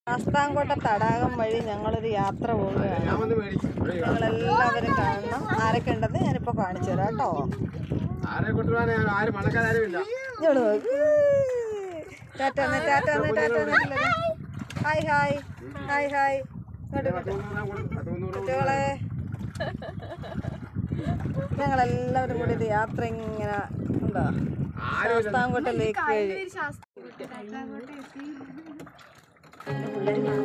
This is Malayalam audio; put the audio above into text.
ശാസ്താംകോട്ട തടാകം വഴി ഞങ്ങളൊരു യാത്ര പോവുകയാണ് ഞാൻ വന്ന് മേടിക്കും ഇവിടെ നിങ്ങളെല്ലാവരും കാണണം ആരൊക്കെ ഉണ്ടെന്ന് ഞാനിപ്പോൾ കാണിച്ചു തരാം കേട്ടോ ആരെ കൊണ്ടുപോകാൻ ആരും പണക്കാരും ഇല്ല ഇങ്ങോട്ട് നോക്ക് ടാറ്റ വന്ന് ടാറ്റ വന്ന് ടാറ്റ വന്ന് എല്ലാവരും. ഹായ് ഹായ് ഹായ് ഹായ് ഇങ്ങോട്ട് ഇങ്ങോട്ട് കുട്ടികളെ ഞങ്ങളെല്ലാവരും കൂടി ഒരു യാത്ര ഇങ്ങനെ ഉണ്ടോ ശാസ്താംകോട്ട ലേക്ക് വഴി പിള്ളേര്